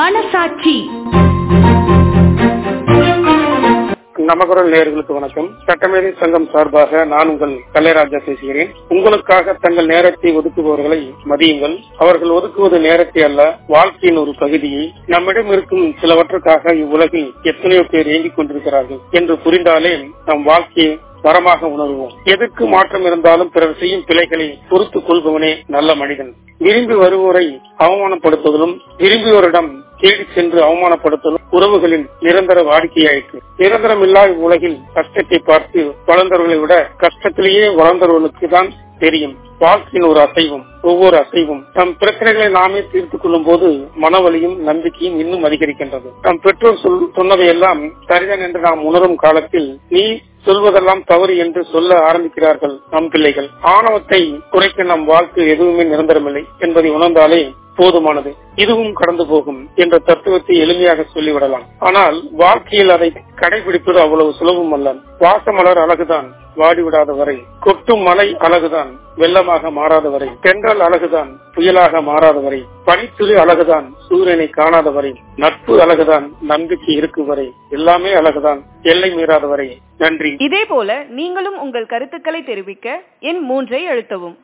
மனசாட்சி நமக்குரல் நேயர்களுக்கு வணக்கம் சட்டமேதை சங்கம் சார்பாக நான் உங்கள் கல்லைராஜா பேசுகிறேன் உங்களுக்காக தங்கள் நேரத்தை ஒதுக்குபவர்களை மதியுங்கள் அவர்கள் ஒதுக்குவது நேரத்தை அல்ல வாழ்க்கையின் ஒரு பகுதியை நம்மிடம் இருக்கும் சிலவற்றுக்காக இவ்வுலகில் எத்தனையோ பேர் இயங்கிக் கொண்டிருக்கிறார்கள் என்று புரிந்தாலே நம் வாழ்க்கையை வரமாக உணர்வோம் எதற்கு மாற்றம் இருந்தாலும் பிறர் செய்யும் பிழைகளை பொறுத்துக் கொள்பவனே நல்ல மனிதன் விரும்பி வருவோரை அவமானப்படுத்துவதும் விரும்பியோரிடம் தேடி சென்று அவமானப்படுத்துவதும் உறவுகளின் நிரந்தர வாடிக்கையாயிற்று நிரந்தரம் இல்லாத உலகில் கஷ்டத்தை பார்த்து வளர்ந்தவர்களை விட கஷ்டத்திலேயே வளர்ந்தவர்களுக்கு தான் தெரியும் வாழ்க்கையின் ஒரு அசைவும் ஒவ்வொரு அசைவும் நம் பிரச்சனைகளை நாமே தீர்த்துக் கொள்ளும் போது மனவலியும் நம்பிக்கையும் இன்னும் அதிகரிக்கின்றது நம் பெற்றோர் சொல் சொன்னதையெல்லாம் சரிதான் என்று நாம் உணரும் காலத்தில் நீ சொல்வதெல்லாம் தவறு என்று சொல்ல ஆரம்பிக்கிறார்கள் நம் பிள்ளைகள் ஆணவத்தை குறைக்க நம் வாழ்க்கை எதுவுமே நிரந்தரமில்லை என்பதை உணர்ந்தாலே போதுமானது இதுவும் கடந்து போகும் என்ற தத்துவத்தை எளிமையாக சொல்லிவிடலாம் ஆனால் வாழ்க்கையில் அதை கடைபிடிப்பது அவ்வளவு சுலபம் அல்ல வாசமலர் அழகுதான் வாடிவிடாத வரை கொட்டும் மலை அழகுதான் வெள்ளமாக மாறாத வரை தென்றல் அழகுதான் புயலாக மாறாத வரை பனித்துளி அழகுதான் சூரியனை காணாத வரை நட்பு அழகுதான் நம்பிக்கை இருக்கும் வரை எல்லாமே அழகுதான் எல்லை மீறாத வரை நன்றி இதே போல நீங்களும் உங்கள் கருத்துக்களை தெரிவிக்க எண் மூன்றை அழுத்தவும்